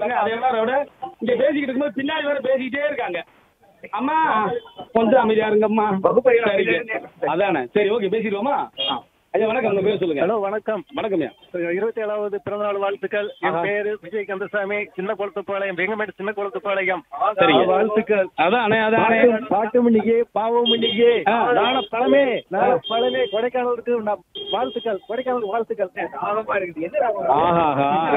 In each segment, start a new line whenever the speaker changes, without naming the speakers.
பாருங்க அதே மாதிரி விட இங்க பேசிக்கிட்டு இருக்கும்போது பின்னாடி வேற பேசிக்கிட்டே இருக்காங்க அம்மா கொஞ்சம் அமைதியா இருங்கம்மா சரிங்க. அதானே சரி ஓகே பேசிடுவோமா ஐயா வணக்கம் உங்க பேர் சொல்லுங்க
ஹலோ வணக்கம்
வணக்கம்யா
இருபத்தி ஏழாவது பிறந்தநாள் வாழ்த்துக்கள் என்
ஆஹா.
பேரு விஜய் கந்தசாமி சின்ன குளத்துப்பாளையம் வெங்கமேடு சின்ன குளத்துப்பாளையம்
சரிங்க.
வாழ்த்துக்கள்
அதானே அதானே
பாட்டு- பாட்டு மணிக்கு பாவம் மணிக்கு
ஆ.
நாள பழமே நாள பழமே கொடைக்கானலுக்கு நம் வாழ்த்துக்கள் கொடைக்கானல் வாழ்த்துக்கள்
ஆஹா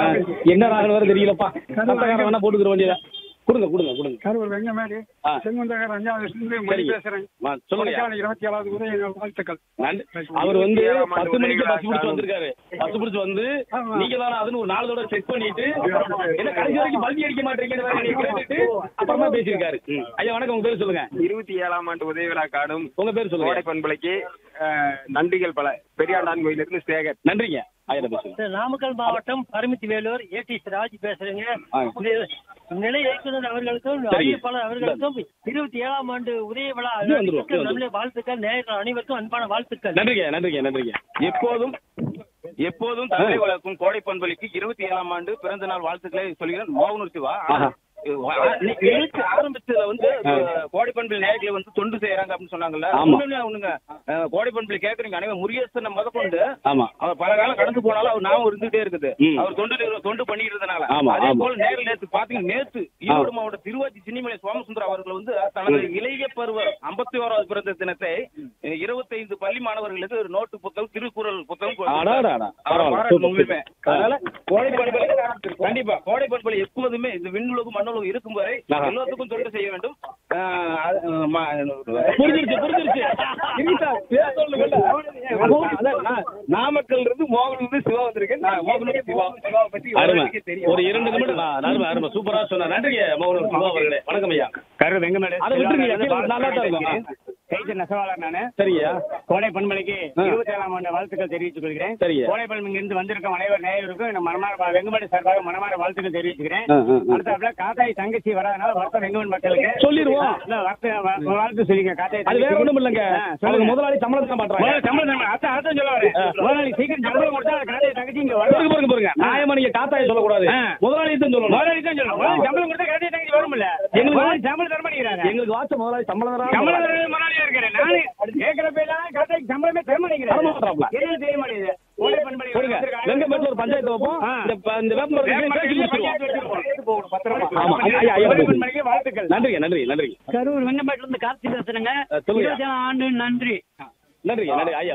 என்ன ராகன் வேற தெரியலப்பா கட்டக்காரன் வேணா போட்டுக்கிற வேண்டியதா கொடுங்க கொடுங்க கொடுங்க
கரூர் வெங்கமேடு
ஆ.
செங்குந்தகர் அஞ்சாவது மொழி
சரிங்க.
பேசுறேன்
வா, சொல்லுங்க
கொடைக்கானல் இருபத்தி ஏழாவது உதய நாள் வாழ்த்துக்கள்
நன்றி. அவர் வந்து பத்து மணிக்கு பஸ் பிடிச்சு வந்திருக்காரு பஸ் பிடிச்சு வந்து
ஆமா.
நீங்க தானே அதுன்னு ஒரு நாலு தடவை செக் பண்ணிட்டு என்ன கடைசி வரைக்கும் பல்டி அடிக்க மாட்டீங்கன்னு வேற என்னைய கேட்டுட்டு அப்புறமா பேசியிருக்காரு ம். ஐயா வணக்கம் உங்க பேர் சொல்லுங்க
இருபத்தி ஏழாம் ஆண்டு உதய விழா காடும்
உங்க பேர்
கோடை
சொல்லுங்க
பண்பலைக்கு அஹ், நன்றிகள் பல பெரியாண்டான் கோயிலிருந்து சேகர்
நன்றிங்க ஐயா பேசுங்க
நாமக்கல் மாவட்டம் பரமத்தி வேலூர் ஏடி ராஜ் பேசுறேங்க
ஆ.
இந்த நிலை இயக்குனர் அவர்களுக்கும்
சரிங்க.
அறிவிப்பாளர் அவர்களுக்கும் இருபத்தி ஏழாம் ஆண்டு உதய விழா
இது வந்துரும், இது வந்துரும்.
நம்முடைய வாழ்த்துக்கள் நேயர்கள் அனைவருக்கும் அன்பான வாழ்த்துக்கள்
நன்றிங்க நன்றிங்க நன்றிங்க
எப்போதும் எப்போதும் தமிழை வளர்க்கும் கோடை பண்பலைக்கு இருபத்தி ஏழாம் ஆண்டு பிறந்த நாள் வாழ்த்துக்களை சொல்கிறேன் மோகனூர் சிவா
ஆஹா.
இன்னைக்கு நிகழ்ச்சி ஆரம்பிச்சதுல வந்து அஹ், கோடை பண்பலை நேயர்களை வந்து தொண்டு செய்யறாங்க அப்படின்னு சொன்னாங்கல்ல
ஆமா.
ஒண்ணுமே ஒண்ணுங்க அஹ், கோடை பண்பலை கேக்குறீங்க அனைவரும் முருகேசன் முதற்கொண்டு
ஆமா
அவர் பல காலம் கடந்து போனாலும் அவர் ஞாபகம் இருந்துட்டே இருக்குது
ம்.
அவர் தொண்டு நிறுவ- தொண்டு பண்ணிட்டு இருந்தனால
ஆமா,
அதே
ஆமா.
போல நேரில் நேத்து பாத்தீங்கன்னா நேத்து ஈரோடு மாவட்ட திருவாச்சி சின்னிமலை சோமசுந்தரம் அவர்கள் வந்து தனது இளைய பருவ ஐம்பத்தி ஓராவது பிறந்த தினத்தை இருபத்தைந்து பள்ளி மாணவர்களுக்கு ஒரு நோட்டு புத்தகம் திருக்குறள் புத்தகம் கொடுத்தார்.
அடாடாடா.
அவர்
பரவாயில்ல.
பாராட்டு
சூப்பர்,
உண்மையுமே.
சூப்பர்.
அதனால கோடை பண்பலை கண்டிப்பா கோடை பண்பலை எப்போதுமே இந்த விண்ணுலகம் மண்ணுலகம் இருக்கும் வரை
ஆஹா.
எல்லாத்துக்கும் தொண்டு செய்ய வேண்டும் ஆஹ் அது, ம-
புரிஞ்சிருச்சு புரிஞ்சிருச்சு
இருக்கா? பேர் சொல்லுங்கல்ல. அதான் நா- நாமக்கல்ல இருந்து மோகன் இருந்து சிவா வந்திருக்கேன் நான் மோகன் சிவா சிவாவை பத்தி
அருமை
உங்களுக்கு தெரியும்
ஒரு இரண்டு நிமிடம் ஆ, அருமை அருமை சூப்பரா சொன்ன நன்றிங்க மோகன் சிவா அவர்களே வணக்கம் ஐயா
கரு வெங்கமேடு
அதை விட்டுருங்க கீழே நல்லா தான் இருக்கும் ஆ.
கைத்து நெசவாளர் நானு
சரியா
கோடை பண்பலைக்கு
ஆ.
இருபத்தி ஏழாம் ஆண்டு வாழ்த்துக்கள் தெரிவித்துக் கொள்கிறேன்
சரிங்க.
கோடை பண்பு இருந்து வந்திருக்கும் அனைவர் நேயருக்கும் இந்த மனமார வெங்கமேடு சார்பாக மனமார வாழ்த்துக்கள் தெரிவிச்சுக்கிறேன்
ஆ, ஆ, ஆ.
அடுத்தாப்புல காத்தாய் தங்கச்சி வராதனால வருத்தம் வெங்கமேடு மக்களுக்கு
சொல்லிருவோம்.
இல்ல, வாழ்த்து வா- வாழ்த்து சொல்லிங்க காத்தாய்
அது வேற ஒண்ணும் இல்லைங்க
ஆ,
அவங்க
சொல்லுங்க.
முதலாளி சம்பளத்தை தான் பண்றாங்க
முதல்ல சம்பளம் தரணும். அதான் அதான் சொல்ல வரேன்
ஆ.
முதலாளி சீக்கிரம் சம்பளம் கொடுத்தா காத்தாய் தங்கச்சி இங்க
பாருங்க
வரும்
பாருங்க பாருங்க நியாயமா நீங்க காத்தாய சொல்லக்கூடாது
ஆ.
முதலாளி தான் சொல்லணும்
முதலாளி தான் சொல்லணும் முதலாளி சம்பளம் கொடுத்தா காத்தாய் தங்கச்சி வரும்ல
எங்களுக்கு
முதலாளி சம்பளம் தர மாட்டேங்கிறாங்க
எங்களுக்கு வாட்ச முதலாளி சம்பளம் தராம
சம்பளம் தரவே முதலாளியா இருக்கிறேன் நானு கேட்கிறப்ப எல்லாம் காத்தாய்க்கு சம்பளமே தர மாட்டேங்கிறேன்
தரமாட்டாப்ல.
என்னன்னு தெரிய மாட்டேங்குது கோடை பண்பலை
கொடுங்க வெங்க பேட்ல ஒரு பஞ்சாயத்து வைப்போம்
ஆ.
இந்த ப- இந்த வேப்ப மரத்துக்கு
வேப்ப
பேசி
மரத்துக்கு
முடிச்சிருவோம்.
பஞ்சாயத்து வச்சிருப்போம்.
ஆமா ஐயா, ஐயா, ஐயா,
கோடை
பேசுங்க.
பண்பலைக்கு வாழ்த்துக்கள்
நன்றிங்க நன்றி நன்றி
கரூர் வெங்கமேட்ல இருந்து கார்த்தி பேசுறேங்க
ஆ, சொல்லுங்க.
இருபத்தி ஏழாம் ஆண்டு நன்றி
நன்றிங்க நன்றி ஐயா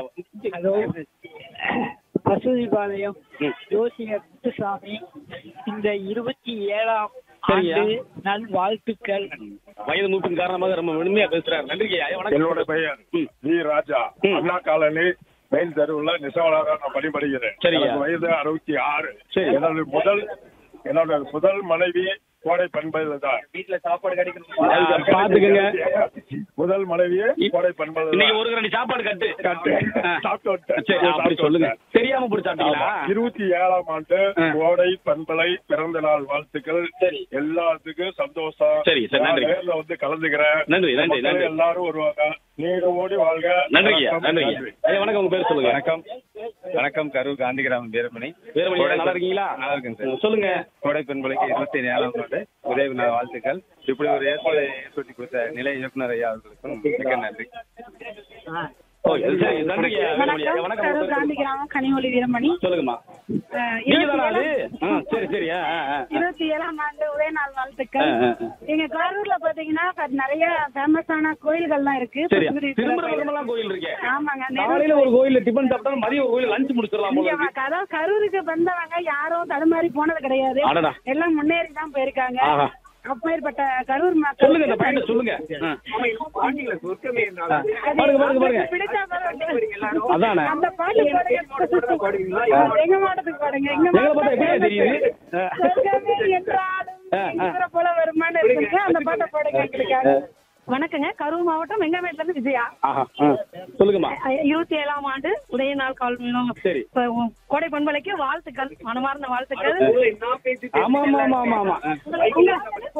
மசூதிபாளையம்
ம்.
ஜோசியர் முத்துசாமி இந்த இருபத்தி ஏழாம்
சரியா.
ஆண்டு நல் வாழ்த்துக்கள்
வயது மூப்பின் காரணமாக ரொம்ப மென்மையா பேசுறாரு நன்றிங்க ஐயா வணக்கம்
என்னோட பெயர்
ம்.
வி ராஜா
ம்.
அண்ணா காலனி மெயின் தெருவுல நெசவாளராக நான் பணிபடுகிறேன்
சரிங்க.
எனக்கு வயது அறுபத்தி ஆறு
சரி.
என்னோட முதல் என்னோட முதல் மனைவி கோடை பண்பதில் தான்
வீட்டுல சாப்பாடு கிடைக்கணும்
ஆ, பாத்துக்கங்க
முதல் மனைவியே கோடை பண்பதில்
இன்னைக்கு ஒரு ரெண்டு சாப்பாடு கட்டு ஆ.
சாப்பிட்டு வந்துட்டேன்.
சரி அப்படி
சாப்பிட்டு
சொல்லுங்க
வந்துட்டேன்.
தெரியாம பிடிச்சாட்டீங்களா
ஆமா. இருபத்தி ஏழாம் ஆண்டு
ஆ.
கோடை பண்பலை பிறந்த நாள் வாழ்த்துக்கள்
சரி.
எல்லாத்துக்கும் சந்தோஷம்
சரி, சரி,
நான்
நன்றி.
நேர்ல வந்து கலந்துக்கிறேன்
நன்றி, நன்றி,
மக்கள்
நன்றி.
எல்லாரும் வருவாங்க நீங்க ஓடி வாழ்க
நன்றிங்க
வணக்கம்,
நன்றிங்க ஐயா வணக்கம் உங்க பேர் சொல்லுங்க
வணக்கம் வணக்கம் கரூர் காந்திகிராமம் வீரமணி
வீரமணி ஐயா, நல்லா இருக்கீங்களா
நல்லா இருக்கேன் சார்
ம், சொல்லுங்க
கோடை பெண்களுக்கு இருபத்தி ஏழாம் ஆண்டு உதவி நாள் வாழ்த்துக்கள் இப்படி ஒரு ஏற்பாடு ஏற்படுத்தி கொடுத்த நிலை இயக்குனர் ஐயா அவர்களுக்கும் மிக்க நன்றி
ஓ சரி நன்றிங்க வீரமணி ஐயா
வணக்கம்
வணக்கம் உங்க
கரூர்
பேர்
காந்தி கிராமம் கனிமொழி வீரமணி
சொல்லுங்கம்மா
அஹ்,
நீங்க
இருபத்தி
தானா அது
ஏழாம்
ஆ, சரி சரி ஆ, ஆ, ஆ.
இருபத்தி ஏழாம் ஆண்டு உதய நாள்
ஆ,
வாழ்த்துக்கள்
ஆ, ஆ.
எங்க கரூர்ல பாத்தீங்கன்னா இப்ப நிறைய ஃபேமஸான கோயில்கள்லாம் இருக்கு
சரி
பசுபதி கோயில்.
திருமணம் கோயில் இருக்கேன்
ஆமாங்க
காலையில ஒரு கோயில்ல டிபன் சாப்பிட்டா மதியம் ஒரு கோயில் லஞ்ச் முடிச்சிடலாம் போல
இங்க
இருக்கு
அதாவது கரூருக்கு வந்தவங்க யாரும் தடுமாறி போனது கிடையாது
அடடா.
எல்லாம் முன்னேறி தான் போயிருக்காங்க
ஆஹா.
அப்பேற்பட்ட கரூர்
சொல்லுங்க இந்த பையனை
மக்கள்
சொல்லுங்க ஆ.
அது
பாருங்க, பாருங்க, பாருங்க.
அவங்களுக்கு பிடிச்ச பாருங்க.
அதானே.
அந்த பாட்டு பாடுங்க எங்க மாவட்டத்துக்கு பாடுங்க எங்க
எங்களை பார்த்தா எப்படியா தெரியுது ஆ.
சொர்க்கமே என்றாலும்
ஆ, ஆ.
இவரை போல வருமானு இருக்குங்க அந்த பாட்டை பாடுங்க எங்களுக்காக வணக்கங்க கரூர் மாவட்டம் வெங்கமேட்ல இருந்து விஜயா
ஆஹா ஆ. சொல்லுங்கம்மா
இருபத்தி ஏழாம் ஆண்டு உதய நாள் கால்
சரி.
இப்ப உ- கோடை பண்பலைக்கு வாழ்த்துக்கள் மனமார்ந்த வாழ்த்துக்கள்
ஆமா ஆமா ஆமா ஆமா ஆமா ஆ.
உங்க-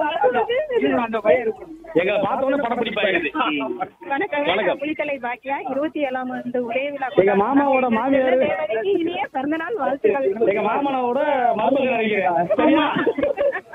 எங்களை பார்த்த உடனே படம் பிடிப்பாயிருது
வணக்கம்
வணக்கம்.
புலித்தலை பாக்கியா இருபத்தி ஏழாம் ஆண்டு உதய விழா
எங்க மாமாவோட மாமியார்
தேவதைக்கு இனிய பிறந்தநாள் வாழ்த்துக்கள்
எங்க மாமனோட மருமகன் நினைக்கிறேன் சரியா